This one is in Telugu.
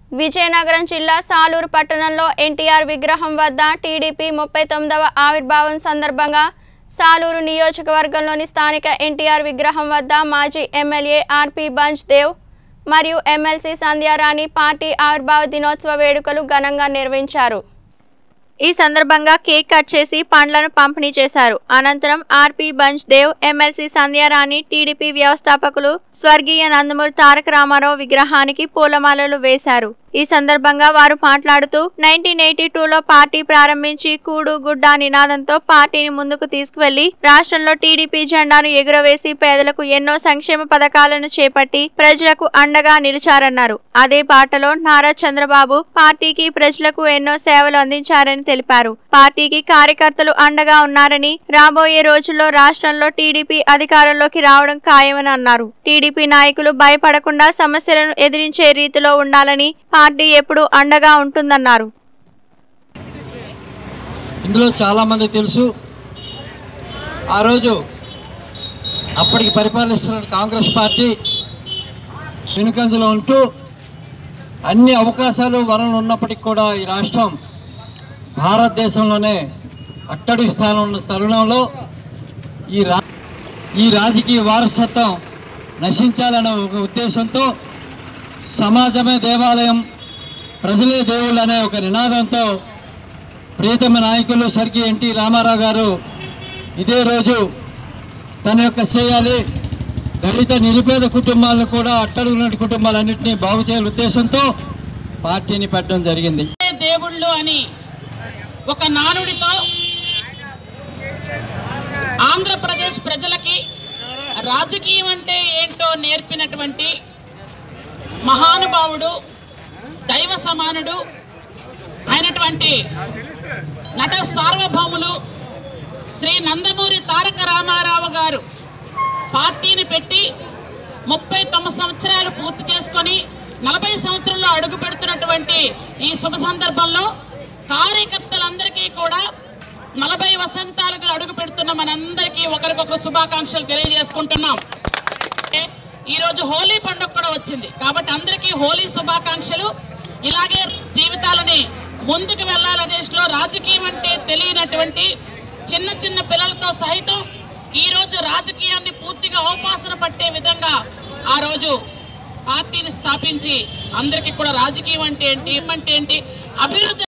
విజయనగరం జిల్లా సాలూరు పట్టణంలో ఎన్టీఆర్ విగ్రహం వద్ద టీడీపీ ముప్పై తొమ్మిదవ ఆవిర్భావం సందర్భంగా సాలూరు నియోజకవర్గంలోని స్థానిక ఎన్టీఆర్ విగ్రహం వద్ద మాజీ ఎమ్మెల్యే ఆర్పి బంజ్ దేవ్ మరియు ఎమ్మెల్సీ సంధ్యారాణి పార్టీ ఆవిర్భావ దినోత్సవ వేడుకలు ఘనంగా నిర్వహించారు ఈ సందర్భంగా కేక్ కట్ చేసి పండ్లను పంపిణీ చేశారు అనంతరం RP Banj Dev MLC Sandhyarani TDP వ్యవస్థాపకులు స్వర్గీయ నందమూరి తారక రామారావు విగ్రహానికి పూలమాలలు వేశారు ఈ సందర్భంగా వారు మాట్లాడుతూ నైన్టీన్ ఎయిటీ టూలో పార్టీ ప్రారంభించి కూడు గుడ్డ నినాదంతో పార్టీని ముందుకు తీసుకువెళ్లి రాష్ట్రంలో టీడీపీ జెండాను ఎగురవేసి పేదలకు ఎన్నో సంక్షేమ పథకాలను చేపట్టి ప్రజలకు అండగా నిలిచారన్నారు అదే బాటలో నారా చంద్రబాబు పార్టీకి ప్రజలకు ఎన్నో సేవలు అందించారని తెలిపారు పార్టీకి కార్యకర్తలు అండగా ఉన్నారని రాబోయే రోజుల్లో రాష్ట్రంలో టీడీపీ అధికారంలోకి రావడం ఖాయమని అన్నారు టీడీపీ నాయకులు భయపడకుండా సమస్యలను ఎదిరించే రీతిలో ఉండాలని పార్టీ ఎప్పుడూ అండగా ఉంటుందన్నారు ఇందులో చాలామంది తెలుసు ఆ రోజు అప్పటికి పరిపాలిస్తున్న కాంగ్రెస్ పార్టీ వెనుకంజలో ఉంటూ అన్ని అవకాశాలు వనరులు ఉన్నప్పటికీ కూడా ఈ రాష్ట్రం భారతదేశంలోనే అట్టడుగు స్థానం ఉన్న తరుణంలో ఈ రా ఈ రాజకీయ వారసత్వం నశించాలనే ఒక ఉద్దేశంతో సమాజమే దేవాలయం ప్రజలే దేవుళ్ళు అనే ఒక నినాదంతో ప్రియతమ నాయకులు స్వర్గీయ ఎన్టీ రామారావు గారు ఇదే రోజు తన యొక్క చేయాలి దళిత నిరుపేద కుటుంబాలను కూడా అట్టడుగున కుటుంబాలన్నింటినీ బాగు చేయాల ఉద్దేశంతో పార్టీని పెట్టడం జరిగింది దేవుళ్ళు అని ఒక నానుడితో ఆంధ్రప్రదేశ్ ప్రజలకి రాజకీయం అంటే ఏంటో నేర్పినటువంటి మహానుభావుడు దైవ సమానుడు అయినటువంటి నట సార్వభౌములు శ్రీ నందమూరి తారక రామారావు గారు పార్టీని పెట్టి ముప్పై తొమ్మిది సంవత్సరాలు పూర్తి చేసుకొని నలభై సంవత్సరంలో అడుగు పెడుతున్నటువంటి ఈ శుభ సందర్భంలో కార్యకర్తలందరికీ కూడా నలభై వసంతాలకు అడుగు పెడుతున్న మనందరికీ ఒకరికొకరు శుభాకాంక్షలు తెలియజేసుకుంటున్నాం ఈ రోజు హోలీ పండుగ కూడా వచ్చింది కాబట్టి అందరికీ హోలీ శుభాకాంక్షలు ఇలాగే జీవితాలని ముందుకు వెళ్ళాల దేశంలో రాజకీయం అంటే తెలియనటువంటి చిన్న చిన్న పిల్లలతో సహితం ఈ రోజు రాజకీయాన్ని పూర్తిగా అవపాసన పట్టే విధంగా ఆ రోజు పార్టీని స్థాపించి అందరికీ కూడా రాజకీయం అంటే ఏంటి అంటే ఏంటి అభివృద్ధి